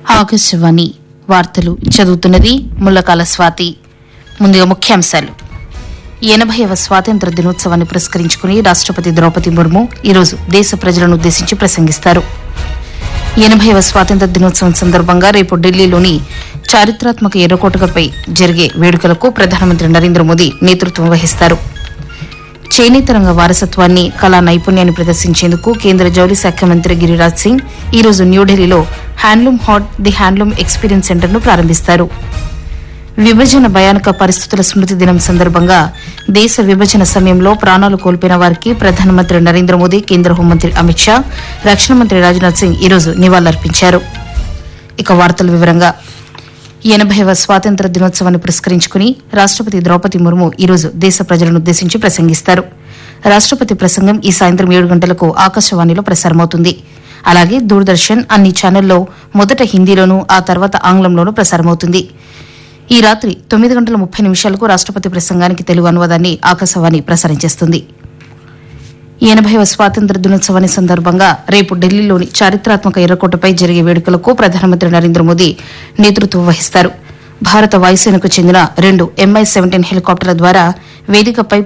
ఆకాశవాణి వార్తలు చదువుతున్నది ముల్లకాల స్వాతి ముందుగా ముఖ్యాంశాలు ఎనభైవ స్వాతంత్ర దినోత్సవాన్ని పురస్కరించుకుని రాష్టపతి ద్రౌపది ముర్ము ఈరోజు దేశ ప్రజలను ఉద్దేశించి ప్రసంగిస్తారు ఎనభైవ స్వాతంత్ర దినోత్సవం సందర్భంగా రేపు ఢిల్లీలోని చారిత్రాత్మక ఎర్రకోటపై జరిగే వేడుకలకు ప్రధానమంత్రి నరేంద్ర మోదీ నేతృత్వం వహిస్తారు చేనేత రంగ వారసత్వాన్ని కళా నైపుణ్యాన్ని ప్రదర్శించేందుకు కేంద్ర జౌళి శాఖ మంత్రి గిరిరాజ్ సింగ్ ఈరోజు న్యూఢిల్లీలో handloom haat the handloom experience సెంటర్ను ప్రారంభిస్తారు విభజన భయానక పరిస్థితుల స్మృతి దినం సందర్భంగా దేశ విభజన సమయంలో ప్రాణాలు కోల్పోయిన వారికి ప్రధానమంత్రి నరేంద్ర మోదీ కేంద్ర హోంమంత్రి అమిత్ షా రక్షణ మంత్రి రాజ్నాథ్ సింగ్ ఈరోజు నివాళులర్పించారు ఇక వార్తల వివరంగా ఎనభైవ స్వాతంత్ర దినోత్సవాన్ని పురస్కరించుకుని రాష్టపతి ద్రౌపది ముర్ము ఈరోజు దేశ ప్రజలను ఉద్దేశించి ప్రసంగిస్తారు రాష్టపతి ప్రసంగం ఈ సాయంత్రం ఏడు గంటలకు ఆకాశవాణిలో ప్రసారమవుతుంది అలాగే దూరదర్శన్ అన్ని ఛానల్లో మొదట హిందీలోనూ ఆ తర్వాత ఆంగ్లంలోనూ ప్రసారమవుతుంది ఈ రాత్రి తొమ్మిది గంటల ముప్పై నిమిషాలకు రాష్టపతి ప్రసంగానికి తెలుగు అనువాదాన్ని ఆకాశవాణి ప్రసారం చేస్తుంది ఎనభైవ స్వాతంత్ర దినోత్సవాన్ని సందర్భంగా రేపు ఢిల్లీలోని చారిత్రాత్మక ఎర్రకోటపై జరిగే వేడుకలకు ప్రధానమంత్రి నరేంద్ర మోదీ నేతృత్వం వహిస్తారు భారత వాయుసేనకు చెందిన రెండు ఎంఐ సెవెంటీన్ హెలికాప్టర్ల ద్వారా వేదికపై